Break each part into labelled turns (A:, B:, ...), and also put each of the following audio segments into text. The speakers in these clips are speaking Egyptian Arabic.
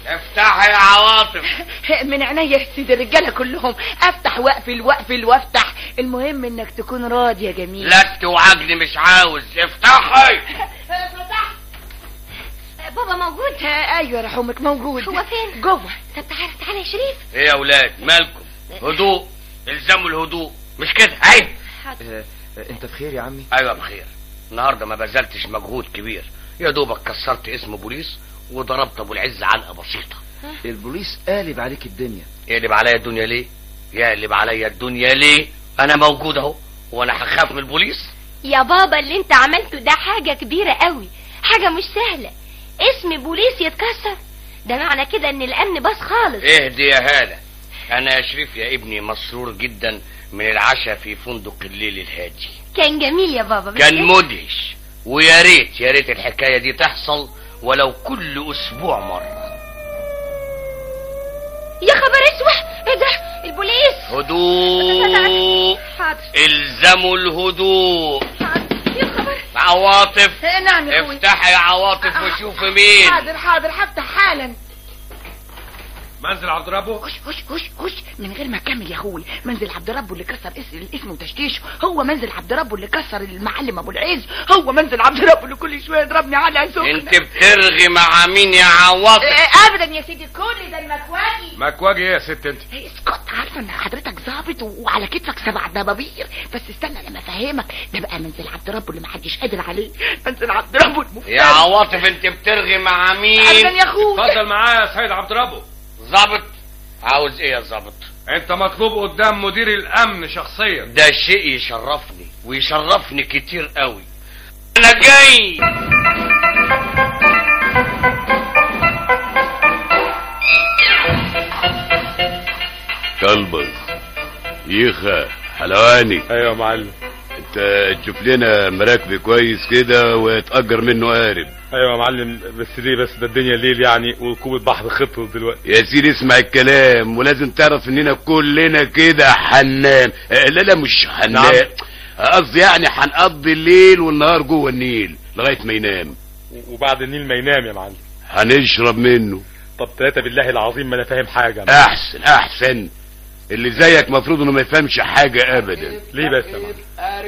A: افتحي يا عواطف
B: من عينيا يا سيدي الرجاله كلهم افتح واقفل واقفل وافتح المهم انك تكون راضي يا جميل
A: لا توعجني مش عاوز افتحي
B: فتحت
C: بابا موجود
B: ايوه يا رحومك موجود
C: هو فين؟
B: جوه
C: طب تعالى تعالى يا شريف
A: ايه يا اولاد مالكم هدوء الزموا الهدوء مش كده عيب
D: آه، آه، انت بخير يا عمي
A: ايوه بخير النهارده ما بذلتش مجهود كبير يا دوبك كسرت اسم بوليس وضربت ابو العز علقه بسيطه
D: البوليس قالب عليك الدنيا
A: يقلب عليا الدنيا ليه يقلب عليا الدنيا ليه انا موجود اهو وانا هخاف من البوليس
C: يا بابا اللي انت عملته ده حاجة كبيرة قوي حاجة مش سهلة اسم بوليس يتكسر ده معنى كده ان الامن باظ خالص
A: اهدي يا هالة انا يا شريف يا ابني مسرور جدا من العشاء في فندق الليل الهادي
C: كان جميل يا بابا مش
A: كان
C: كده؟
A: مدهش ويا ريت يا ريت الحكايه دي تحصل ولو كل اسبوع مره
C: يا خبر اسود ايه ده البوليس
A: هدوء
C: حاضر
A: الزموا الهدوء
C: حاضر يا خبر
A: عواطف
B: نعم يا اخوي
A: افتحي يا عواطف وشوفي مين
B: حاضر حاضر هفتح حالا
E: منزل عبد ربه
B: خش خش خش خش من غير ما اكمل يا اخوي منزل عبد ربه اللي كسر اسم الاسم وتشتيشه هو منزل عبد ربه اللي كسر المعلم ابو العز هو منزل عبد ربه اللي كل شويه يضربني على سخن
A: انت بترغي مع مين يا عواطف
B: آه، ابدا يا سيدي كل ده المكواجي
E: مكواجي ايه يا ست انت
B: إيه، اسكت عارفه ان حضرتك ظابط و- وعلى كتفك سبع دبابير بس استنى لما افهمك ده بقى منزل عبد ربه اللي محدش قادر عليه منزل عبد ربه المفتري
A: يا عواطف انت بترغي مع
B: ابدا
A: مين
B: يا اخوي
E: اتفضل معايا يا سيد عبد ربه
A: ظابط عاوز ايه يا ظابط
E: انت مطلوب قدام مدير الامن شخصيا
A: ده شيء يشرفني ويشرفني كتير قوي انا جاي
F: كلبز يخا حلواني
E: ايوه يا معلم
F: انت تشوف لنا مراكب كويس كده وتأجر منه قارب
E: ايوه يا معلم بس ليه بس ده الدنيا الليل يعني وركوب البحر خطر دلوقتي
F: يا سيدي اسمع الكلام ولازم تعرف اننا كلنا كده حنان اه، لا لا مش حنان
E: نعم.
F: قصدي يعني هنقضي الليل والنهار جوه النيل لغايه ما ينام
E: وبعد النيل ما ينام يا معلم
F: هنشرب منه
E: طب ثلاثة بالله العظيم ما انا فاهم حاجة يا معلم.
F: احسن احسن اللي زيك مفروض انه ما يفهمش حاجه ابدا
E: ليه بس يا معلم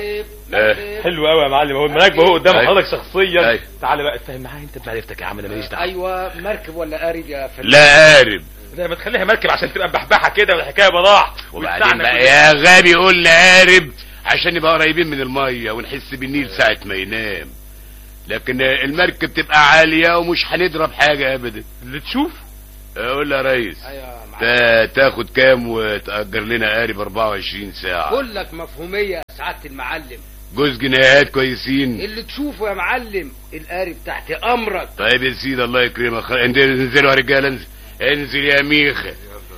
F: اه،
E: حلو قوي يا معلم اهو المراكب اهو قدام
F: أيوة.
E: حضرتك شخصيا
F: أيوة.
E: تعالى بقى اتفاهم معايا انت بمعرفتك يا عم انا ماليش دعوه
G: ايوه مركب ولا قارب يا فندم
F: لا قارب
E: ده ما تخليها مركب عشان تبقى مبحبحه كده والحكايه براح
F: وبعدين بقى يا غبي قول قارب عشان نبقى قريبين من الميه ونحس بالنيل ساعه ما ينام لكن المركب تبقى عاليه ومش هنضرب حاجه ابدا
E: اللي تشوف
F: قول يا ريس
G: ايوه يا معلم
F: تا- تاخد كام وتأجر لنا قارب 24 ساعة
G: بقول لك مفهوميه يا سعاده المعلم
F: جوز جنيهات كويسين
G: اللي تشوفه يا معلم القارب تحت امرك
F: طيب يا سيدي الله يكرمك خ- انت- انزلوا يا رجاله انزل انزل يا ميخا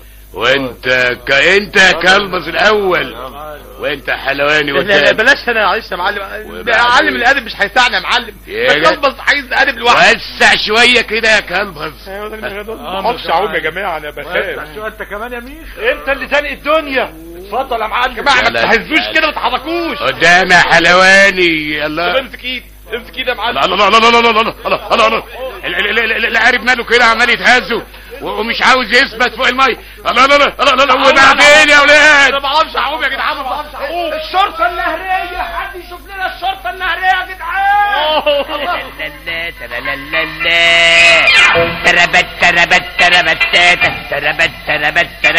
F: وانت ك... انت يا كلبس الاول وانت حلواني
E: لا لا
F: والتاني
E: بلاش انا معلش يا معلم
F: وبعدين؟
E: ده معلم الادب مش هيساعدني يا معلم
F: يا
E: ده
F: جد-
E: كلبس عايز ادب لوحده
F: وسع شويه كده يا كلبس
E: ايوه ده اللي ما اعرفش اعوم يا جماعه انا بخاف
G: شو انت كمان يا ميخ
E: انت اللي زانق الدنيا اتفضل يا معلم يا جماعه ما
F: لا، لا،
E: تهزوش
F: لا.
E: كده ما تحركوش
F: قدام يا حلواني
E: طب
F: الله
E: امسك ايدي امسك ايدي يا معلم
F: الله الله الله الله الله الله الله الله ال- ال- ال- ال- العارب ماله كده عمال يتهز و- ومش عاوز يثبت فوق الميه الله الله الله الله الله وبعدين يا اولاد
E: انا ما بعرفش اعوم يا جدعان ما بعرفش اعوم
G: الشرطه النهريه حد يشوف لنا الشرطه النهريه يا جدعان
A: تربت تربت تربت تربت تربت تربت